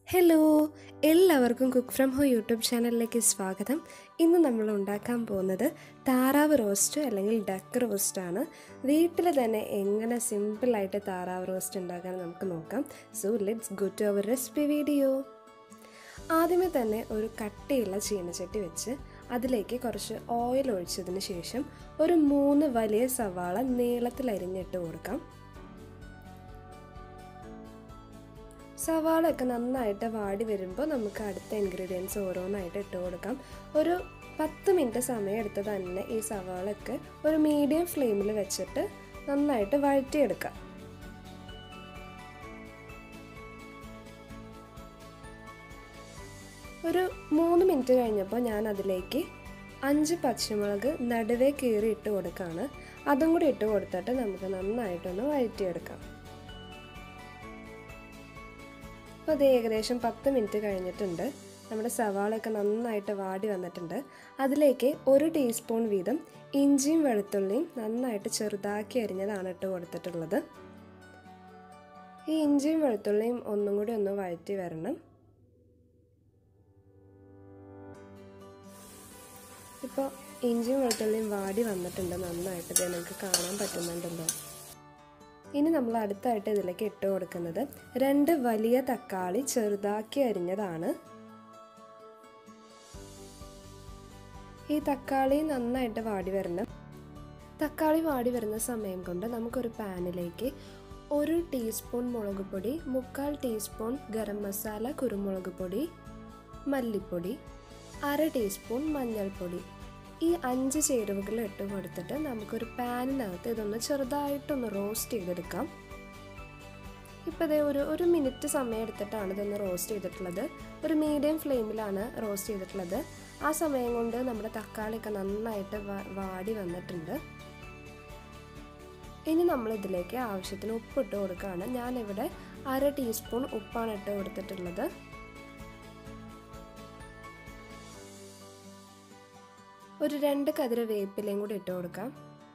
hello എല്ലാവർക്കും cook from ഹോ YouTube ചാനലിലേക്ക് സ്വാഗതം ഇന്ന് നമ്മൾ ഉണ്ടാക്കാൻ പോകുന്നത് താറാവ് റോസ്റ്റ് അല്ലെങ്കിൽ ഡക്ക് റോസ്റ്റ് ആണ് വീട്ടിൽ തന്നെ എങ്ങനെ സിമ്പിളായിട്ട് താറാവ് റോസ്റ്റ് ഉണ്ടാക്കാൻ നമുക്ക് നോക്കാം so let's go to our recipe video ആദ്യമേ തന്നെ ഒരു കട്ടിയുള്ള ചീനച്ചട്ടി വെച്ച് അതിലേക്ക് കുറച്ച് ഓയിൽ ഒഴിച്ചതിന് ശേഷം ഒരു മൂന്ന് വലിയ സവാള നീളത്തിൽ അരിഞ്ഞിട്ട് കൊടുക്കാം സവാളയൊക്കെ നന്നായിട്ട് വാടി വരുമ്പോൾ നമുക്ക് അടുത്ത ഇൻഗ്രീഡിയൻസ് ഓരോന്നായിട്ട് ഇട്ട് കൊടുക്കാം ഒരു പത്ത് മിനിറ്റ് സമയം എടുത്ത് തന്നെ ഈ സവാളയൊക്കെ ഒരു മീഡിയം ഫ്ലെയിമിൽ വെച്ചിട്ട് നന്നായിട്ട് വഴറ്റിയെടുക്കാം ഒരു മൂന്ന് മിനിറ്റ് കഴിഞ്ഞപ്പോൾ ഞാൻ അതിലേക്ക് അഞ്ച് പച്ചമുളക് നടുവേ കീറി ഇട്ട് കൊടുക്കുകയാണ് അതും കൂടി ഇട്ട് കൊടുത്തിട്ട് നമുക്ക് നന്നായിട്ടൊന്ന് വഴറ്റിയെടുക്കാം അപ്പോൾ അത് ഏകദേശം പത്ത് മിനിറ്റ് കഴിഞ്ഞിട്ടുണ്ട് നമ്മുടെ സവാളയൊക്കെ നന്നായിട്ട് വാടി വന്നിട്ടുണ്ട് അതിലേക്ക് ഒരു ടീസ്പൂൺ വീതം ഇഞ്ചിയും വെളുത്തുള്ളിയും നന്നായിട്ട് ചെറുതാക്കി അരിഞ്ഞതാണ് ഇട്ട് കൊടുത്തിട്ടുള്ളത് ഈ ഇഞ്ചിയും വെളുത്തുള്ളിയും ഒന്നും കൂടി ഒന്ന് വഴറ്റി വരണം ഇപ്പോൾ ഇഞ്ചിയും വെളുത്തുള്ളിയും വാടി വന്നിട്ടുണ്ട് നന്നായിട്ട് ഇത് നിങ്ങൾക്ക് കാണാൻ പറ്റുന്നുണ്ടല്ലോ ഇനി നമ്മൾ അടുത്തായിട്ട് ഇതിലേക്ക് ഇട്ട് കൊടുക്കുന്നത് രണ്ട് വലിയ തക്കാളി ചെറുതാക്കി അരിഞ്ഞതാണ് ഈ തക്കാളി നന്നായിട്ട് വാടി വരണം തക്കാളി വാടി വരുന്ന സമയം കൊണ്ട് നമുക്കൊരു പാനിലേക്ക് ഒരു ടീസ്പൂൺ മുളക് പൊടി മുക്കാൽ ടീസ്പൂൺ ഗരം മസാല കുരുമുളക് പൊടി മല്ലിപ്പൊടി അര ടീസ്പൂൺ മഞ്ഞൾപ്പൊടി ഈ അഞ്ച് ചേരുവകൾ ഇട്ട് കൊടുത്തിട്ട് നമുക്കൊരു പാനിനകത്ത് ഇതൊന്ന് ചെറുതായിട്ടൊന്ന് റോസ്റ്റ് ചെയ്തെടുക്കാം ഇപ്പോൾ ഇതേ ഒരു ഒരു മിനിറ്റ് സമയം എടുത്തിട്ടാണ് ഇതൊന്ന് റോസ്റ്റ് ചെയ്തിട്ടുള്ളത് ഒരു മീഡിയം ഫ്ലെയിമിലാണ് റോസ്റ്റ് ചെയ്തിട്ടുള്ളത് ആ സമയം കൊണ്ട് നമ്മുടെ തക്കാളിയൊക്കെ നന്നായിട്ട് വാടി വന്നിട്ടുണ്ട് ഇനി നമ്മൾ ഇതിലേക്ക് ആവശ്യത്തിന് ഉപ്പ് ഇട്ട് കൊടുക്കുകയാണ് ഞാനിവിടെ അര ടീസ്പൂൺ ഉപ്പാണ് ഇട്ട് കൊടുത്തിട്ടുള്ളത് ഒരു രണ്ട് കതിര വേപ്പിലയും കൂടി ഇട്ട് കൊടുക്കാം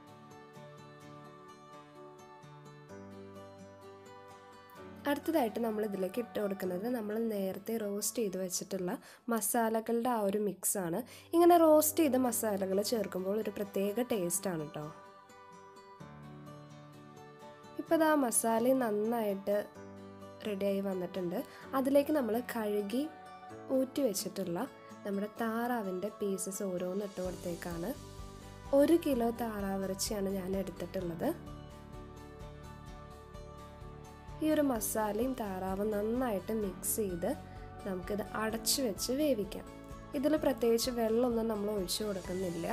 അടുത്തതായിട്ട് നമ്മൾ ഇതിലേക്ക് ഇട്ട് കൊടുക്കുന്നത് നമ്മൾ നേരത്തെ റോസ്റ്റ് ചെയ്ത് വെച്ചിട്ടുള്ള മസാലകളുടെ ആ ഒരു മിക്സാണ് ഇങ്ങനെ റോസ്റ്റ് ചെയ്ത മസാലകൾ ചേർക്കുമ്പോൾ ഒരു പ്രത്യേക ടേസ്റ്റാണ് കേട്ടോ ഇപ്പോൾ ഇതാ മസാല നന്നായിട്ട് റെഡിയായി വന്നിട്ടുണ്ട് അതിലേക്ക് നമ്മൾ കഴുകി ഊറ്റി വെച്ചിട്ടുള്ള നമ്മുടെ താറാവിൻ്റെ പീസസ് ഓരോന്ന് ഇട്ട് കൊടുത്തേക്കാണ് ഒരു കിലോ താറാവിറച്ചിയാണ് ഞാൻ എടുത്തിട്ടുള്ളത് ഈ ഒരു മസാലയും താറാവും നന്നായിട്ട് മിക്സ് ചെയ്ത് നമുക്കിത് അടച്ചു വെച്ച് വേവിക്കാം ഇതിൽ പ്രത്യേകിച്ച് വെള്ളമൊന്നും നമ്മൾ ഒഴിച്ചു കൊടുക്കുന്നില്ല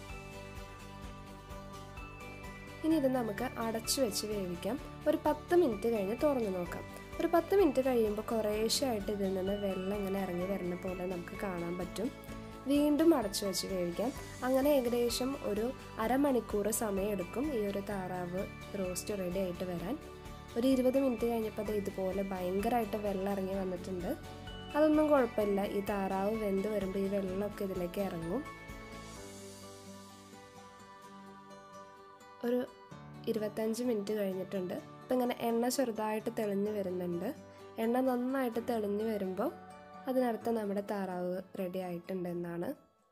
ഇനി ഇത് നമുക്ക് അടച്ചു വെച്ച് വേവിക്കാം ഒരു പത്ത് മിനിറ്റ് കഴിഞ്ഞ് തുറന്നു നോക്കാം ഒരു പത്ത് മിനിറ്റ് കഴിയുമ്പോൾ കുറേശ്ശായിട്ട് ഇതിൽ നിന്ന് വെള്ളം ഇങ്ങനെ ഇറങ്ങി വരുന്ന പോലെ നമുക്ക് കാണാൻ പറ്റും വീണ്ടും അടച്ചു വെച്ച് വേവിക്കാം അങ്ങനെ ഏകദേശം ഒരു അരമണിക്കൂർ സമയം എടുക്കും ഈ ഒരു താറാവ് റോസ്റ്റ് റെഡി ആയിട്ട് വരാൻ ഒരു ഇരുപത് മിനിറ്റ് കഴിഞ്ഞപ്പോൾ അത് ഇതുപോലെ ഭയങ്കരമായിട്ട് വെള്ളം ഇറങ്ങി വന്നിട്ടുണ്ട് അതൊന്നും കുഴപ്പമില്ല ഈ താറാവ് വെന്ത് വരുമ്പോൾ ഈ വെള്ളമൊക്കെ ഇതിലേക്ക് ഇറങ്ങും ഒരു ഇരുപത്തഞ്ച് മിനിറ്റ് കഴിഞ്ഞിട്ടുണ്ട് ഇപ്പം ഇങ്ങനെ എണ്ണ ചെറുതായിട്ട് തെളിഞ്ഞ് വരുന്നുണ്ട് എണ്ണ നന്നായിട്ട് തെളിഞ്ഞ് വരുമ്പോൾ അതിനർത്ഥം നമ്മുടെ താറാവ് റെഡി ആയിട്ടുണ്ട് എന്നാണ്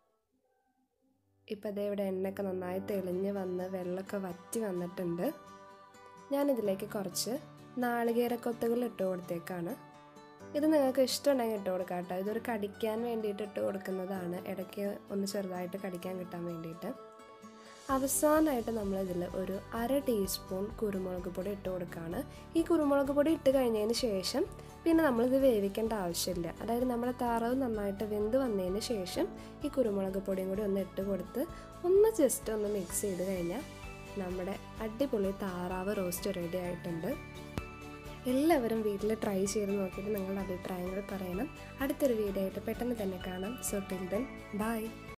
ഇപ്പം അതേ ഇവിടെ എണ്ണയൊക്കെ നന്നായി തെളിഞ്ഞ് വന്ന് വെള്ളമൊക്കെ വറ്റി വന്നിട്ടുണ്ട് ഞാനിതിലേക്ക് കുറച്ച് നാളികേരക്കൊത്തുകൾ ഇട്ട് കൊടുത്തേക്കാണ് ഇത് നിങ്ങൾക്ക് ഇഷ്ടമുണ്ടെങ്കിൽ ഇട്ട് കൊടുക്കാം കേട്ടോ ഇതൊരു കടിക്കാൻ വേണ്ടിയിട്ട് ഇട്ട് കൊടുക്കുന്നതാണ് ഇടയ്ക്ക് ഒന്ന് ചെറുതായിട്ട് കടിക്കാൻ കിട്ടാൻ വേണ്ടിയിട്ട് അവസാനമായിട്ട് നമ്മളിതിൽ ഒരു അര ടീസ്പൂൺ കുരുമുളക് പൊടി ഇട്ട് കൊടുക്കുകയാണ് ഈ കുരുമുളക് പൊടി ഇട്ട് കഴിഞ്ഞതിന് ശേഷം പിന്നെ നമ്മളിത് വേവിക്കേണ്ട ആവശ്യമില്ല അതായത് നമ്മുടെ താറാവ് നന്നായിട്ട് വെന്ത് വന്നതിന് ശേഷം ഈ കുരുമുളക് പൊടിയും കൂടി ഒന്ന് ഇട്ട് കൊടുത്ത് ഒന്ന് ജസ്റ്റ് ഒന്ന് മിക്സ് ചെയ്ത് കഴിഞ്ഞാൽ നമ്മുടെ അടിപൊളി താറാവ് റോസ്റ്റ് റെഡി ആയിട്ടുണ്ട് എല്ലാവരും വീട്ടിൽ ട്രൈ ചെയ്ത് നോക്കിയിട്ട് നിങ്ങളുടെ അഭിപ്രായങ്ങൾ പറയണം അടുത്തൊരു വീഡിയോ ആയിട്ട് പെട്ടെന്ന് തന്നെ കാണാം സോ ടിൽ ദെൻ ബൈ